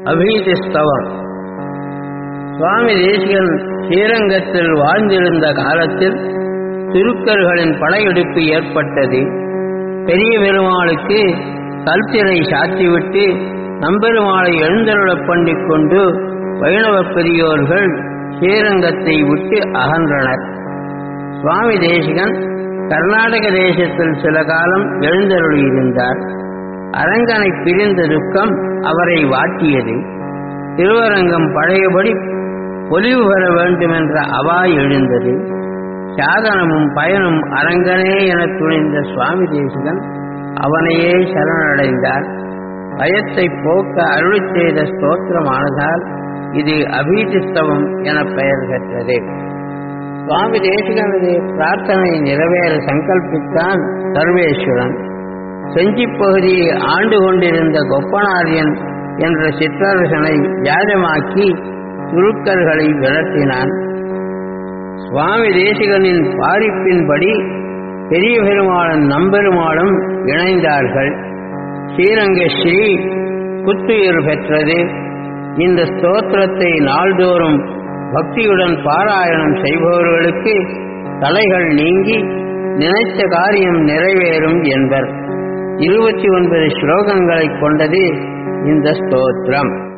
அபீதிஸ்தவம் சுவாமி தேசிகன் ஸ்ரீரங்கத்தில் வாழ்ந்திருந்த காலத்தில் துருக்கர்களின் படையெடுப்பு ஏற்பட்டது பெரிய பெருமாளுக்கு கல்திரை சாத்திவிட்டு நம்பெருமாளை எழுந்தருளப் பண்ணிக் கொண்டு வைணவ பெரியோர்கள் ஸ்ரீரங்கத்தை விட்டு அகன்றனர் சுவாமி தேசிகன் கர்நாடக தேசத்தில் சில காலம் எழுந்தருளியிருந்தார் அரங்கனை பிரிந்த துக்கம் அவரை வாட்டியது திருவரங்கம் பழையபடி பொலிவு பெற வேண்டுமென்ற அவா எழுந்தது சாதனமும் பயனும் அரங்கனே என துணிந்த சுவாமி தேசிகன் அவனையே சரணடைந்தார் பயத்தை போக்க அருள் செய்த ஸ்தோத்திரமானதால் இது அபீதிஸ்தவம் என பெயர் பெற்றது சுவாமி தேசிகனது பிரார்த்தனை நிறைவேற சங்கல்பித்தான் சர்வேஸ்வரன் செஞ்சி பகுதியை ஆண்டு கொண்டிருந்த கொப்பனாரியன் என்ற சிற்றரசனை வியாஜமாக்கி துருக்கர்களை விரட்டினான் சுவாமி தேசிகனின் பாரிப்பின்படி பெரிய பெருமாளும் நம்பெருமாளும் இணைந்தார்கள் ஸ்ரீரங்க ஸ்ரீ புத்துயிர் பெற்றது இந்த ஸ்தோத்திரத்தை நாள்தோறும் பக்தியுடன் பாராயணம் செய்பவர்களுக்கு தலைகள் நீங்கி நினைத்த காரியம் நிறைவேறும் என்பர் இருபத்தி ஒன்பது ஸ்லோகங்களைக் கொண்டது இந்த ஸ்தோத்திரம்